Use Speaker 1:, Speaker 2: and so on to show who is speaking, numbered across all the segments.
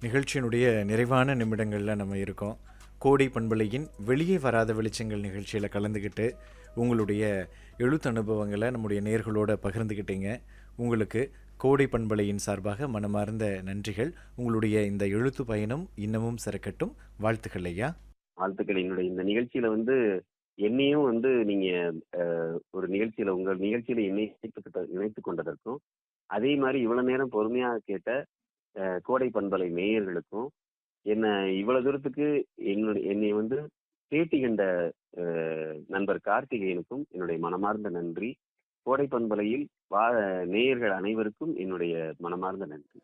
Speaker 1: நிகழ்ச்சியினுடைய நிறைவான நிமிடங்களில் நம்ம இருக்கோம் கோடை பண்பலையின் வெளியே வராத வெளிச்சங்கள் நிகழ்ச்சியில் கலந்துக்கிட்டு உங்களுடைய எழுத்து அனுபவங்களை நம்முடைய நேர்களோட பகிர்ந்துக்கிட்டீங்க உங்களுக்கு கோடை பண்பலையின் சார்பாக மனமார்ந்த நன்றிகள் உங்களுடைய இந்த எழுத்து பயணம் இன்னமும் சிறக்கட்டும் வாழ்த்துக்கள் ஐயா
Speaker 2: வாழ்த்துக்கள் என்னுடைய இந்த நிகழ்ச்சியில வந்து என்னையும் வந்து நீங்க அஹ், ஒரு நிகழ்ச்சியில உங்கள் நிகழ்ச்சியில என்னை இணைத்து இணைத்து கொண்டதற்கும் அதே மாதிரி இவ்வளவு நேரம் பொறுமையாக கேட்ட அஹ், கோடை பண்பலை நேயர்களுக்கும் என்ன இவ்வளவு தூரத்துக்கு என்னுடைய என்னை வந்து பேட்டி கண்ட அஹ், நண்பர் கார்த்திகேயனுக்கும் என்னுடைய மனமார்ந்த நன்றி கோடை பண்பலையில் வா நேயர்கள் அனைவருக்கும் என்னுடைய மனமார்ந்த நன்றி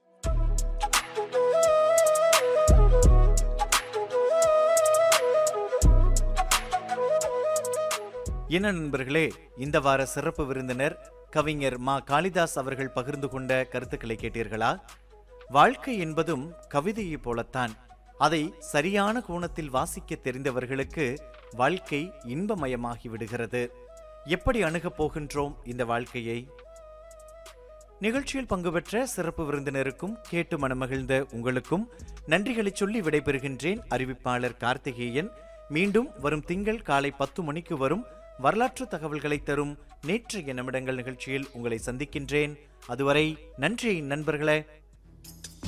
Speaker 1: என்ன நண்பர்களே இந்த வார சிறப்பு விருந்தினர் கவிஞர் மா காளிதாஸ் அவர்கள் பகிர்ந்து கொண்ட கருத்துக்களை கேட்டீர்களா வாழ்க்கை என்பதும் கவிதையைப் போலத்தான் அதை சரியான கோணத்தில் வாசிக்க தெரிந்தவர்களுக்கு வாழ்க்கை இன்பமயமாகி விடுகிறது எப்படி அணுகப் போகின்றோம் இந்த வாழ்க்கையை நிகழ்ச்சியில் பங்கு பெற்ற சிறப்பு விருந்தினருக்கும் கேட்டு மனமகிழ்ந்த உங்களுக்கும் நன்றிகளை சொல்லி விடைபெறுகின்றேன் அறிவிப்பாளர் கார்த்திகேயன் மீண்டும் வரும் திங்கள் காலை பத்து மணிக்கு வரும் வரலாற்று தகவல்களை தரும் நேற்றைய நிமிடங்கள் நிகழ்ச்சியில் உங்களை சந்திக்கின்றேன் அதுவரை நன்றி நண்பர்களே